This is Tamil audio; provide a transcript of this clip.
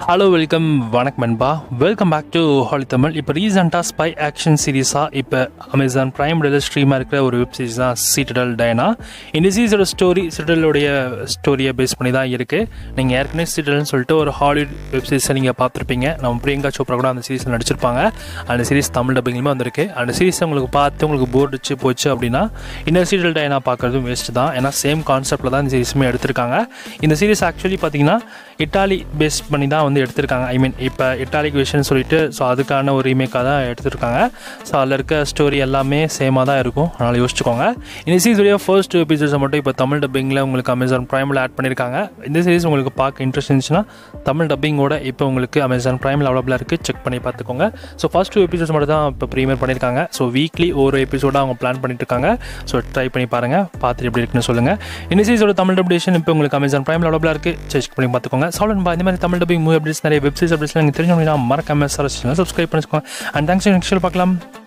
ஹலோ வெல்கம் வணக்கம் நண்பா வெல்கம் பேக் டு ஹாலி தமிழ் இப்போ ரீசெண்டாக ஸ்பை ஆக்ஷன் சீரிஸாக இப்போ அமேசான் பிரைம் டெலில் ஸ்ட்ரீமாக இருக்கிற ஒரு வெப் சீரிஸ் தான் சீட்டடல் டயனா இந்த சீரிஸோட ஸ்டோரி சிட்டடலுடைய ஸ்டோரியை பேஸ் பண்ணி தான் இருக்குது நீங்கள் ஏற்கனவே சீட்டடல்னு சொல்லிட்டு ஒரு ஹாலிவுட் வெப் சீரிஸை நீங்கள் பார்த்துருப்பீங்க நம்ம பிரியங்கா சோப்ரா கூட அந்த சீரிஸில் நடிச்சிருப்பாங்க அந்த சீரிஸ் தமிழ் டப்பிங்லுமே வந்திருக்கு அந்த சீரிஸ் உங்களுக்கு பார்த்து உங்களுக்கு போர் அடிச்சு போச்சு அப்படின்னா இந்த சீரியல் டயனா பார்க்குறதும் வேஸ்ட் தான் ஏன்னா சேம் கான்செப்டில் தான் இந்த சீரிஸுமே எடுத்திருக்காங்க இந்த சீரிஸ் ஆக்சுவலி பார்த்தீங்கன்னா இட்டாலி பேஸ் பண்ணி தான் வந்து எடுத்திருக்காங்க ஐ மீன் இப்போ இட்டாலிக் விஷன் சொல்லிட்டு ஸோ அதுக்கான ஒரு ரீமேக்காக தான் எடுத்திருக்காங்க ஸோ அதில் இருக்க ஸ்டோரி எல்லாமே சேமாக தான் இருக்கும் அதனால் யோசிச்சுக்கோங்க இந்த சீரிஸுடைய ஃபர்ஸ்ட் எபிசோட்ஸை மட்டும் இப்போ தமிழ் டப்பிங்கில் உங்களுக்கு அமேசான் ப்ரைமில் ஆட் பண்ணியிருக்காங்க இந்த சீரிஸ் உங்களுக்கு பார்க்க இன்ட்ரெஸ்ட் இருந்துச்சுன்னா தமிழ் டப்பிங்கோட இப்போ உங்களுக்கு அமேசான் ப்ரைமில் அவைலபிளாக இருக்குது செக் பண்ணி பார்த்துக்கோங்க ஸோ ஃபர்ஸ்ட் டூ எபிசோட்ஸ் மட்டும் தான் இப்போ ப்ரீமியர் பண்ணியிருக்காங்க ஸோ வீக்லி ஒரு எபிசோடாக அவங்க பிளான் பண்ணிட்டு இருக்காங்க ஸோ ட்ரை பண்ணி பாருங்கள் பார்த்துட்டு எப்படி இருக்குன்னு சொல்லுங்கள் இந்த சீரிஸோட தமிழ் டப்டேஷன் இப்போ உங்களுக்கு அமேசான் ப்ரைமில் அவைலபிளாக இருக்குது செக் பண்ணி பார்த்துக்கோங்க சாலன் பா இந்த மாதிரி தமிழ் டப்பிங் மூவி அப்டேட்ஸ் நிறைய வெப்சைட்ஸ் அப்டேட்ஸ் நீங்கள் தெரிஞ்சவங்க மறக்காம சரஸ் சப்ஸ்கிரைப் பண்ணிக்கோங்க அண்ட் தேங்க்ஸ் நெக்ஸ்ட் பார்க்கலாம்